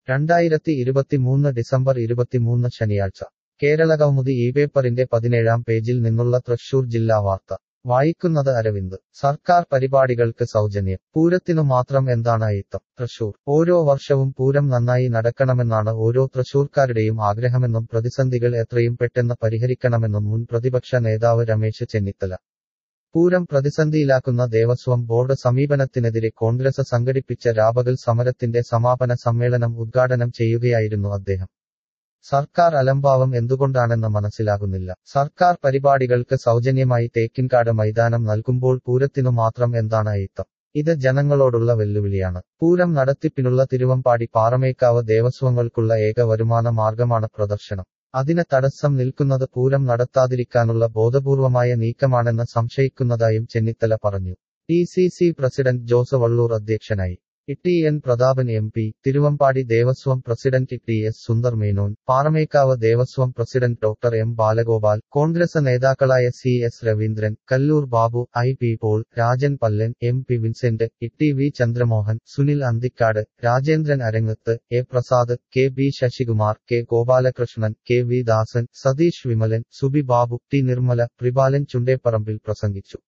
രണ്ടായിരത്തി ഇരുപത്തിമൂന്ന് ഡിസംബർ ഇരുപത്തിമൂന്ന് ശനിയാഴ്ച കേരള കൗമുദി ഈ പേപ്പറിന്റെ പതിനേഴാം പേജിൽ നിന്നുള്ള തൃശൂർ ജില്ലാ വാർത്ത വായിക്കുന്നത് അരവിന്ദ് സർക്കാർ പരിപാടികൾക്ക് സൗജന്യം പൂരത്തിനു മാത്രം എന്താണ് അയിത്തം തൃശൂർ ഓരോ വർഷവും പൂരം നന്നായി നടക്കണമെന്നാണ് ഓരോ തൃശൂർക്കാരുടെയും ആഗ്രഹമെന്നും പ്രതിസന്ധികൾ എത്രയും പെട്ടെന്ന് പരിഹരിക്കണമെന്നും മുൻ പ്രതിപക്ഷ നേതാവ് രമേശ് ചെന്നിത്തല പൂരം പ്രതിസന്ധിയിലാക്കുന്ന ദേവസ്വം ബോർഡ് സമീപനത്തിനെതിരെ കോൺഗ്രസ് സംഘടിപ്പിച്ച രാപകൽ സമരത്തിന്റെ സമാപന സമ്മേളനം ഉദ്ഘാടനം ചെയ്യുകയായിരുന്നു അദ്ദേഹം സർക്കാർ അലംഭാവം എന്തുകൊണ്ടാണെന്ന് മനസ്സിലാകുന്നില്ല സർക്കാർ പരിപാടികൾക്ക് സൗജന്യമായി തേക്കിൻകാട് മൈതാനം നൽകുമ്പോൾ പൂരത്തിനു മാത്രം എന്താണ് അയിത്തം ഇത് ജനങ്ങളോടുള്ള വെല്ലുവിളിയാണ് പൂരം നടത്തിപ്പിനുള്ള തിരുവമ്പാടി പാറമേക്കാവ് ദേവസ്വങ്ങൾക്കുള്ള ഏക വരുമാന മാർഗമാണ് പ്രദർശനം അതിന് തടസ്സം നിൽക്കുന്നത് പൂരം നടത്താതിരിക്കാനുള്ള ബോധപൂർവമായ നീക്കമാണെന്ന് സംശയിക്കുന്നതായും ചെന്നിത്തല പറഞ്ഞു D C C president Jose Vallur അധ്യക്ഷനായി T N Prathapan M P Thiruvambady Devaswom president T S Sundar Menon Paramekkavu Devaswom president doctor M Balagopal Congress നേതാക്കളായ C S Raveendran Kallur Babu I P Paul Rajan Pallan M P Vincent T V Chandramohan Sunil Anthikkad Rajendran Arangath A Prasad K B Sasikumar K Gopalakrishnan K V Dasan Satheesh Vimalan Subi Babu T Nirmala Pripalan Chundeparambil പ്രസംഗിച്ചു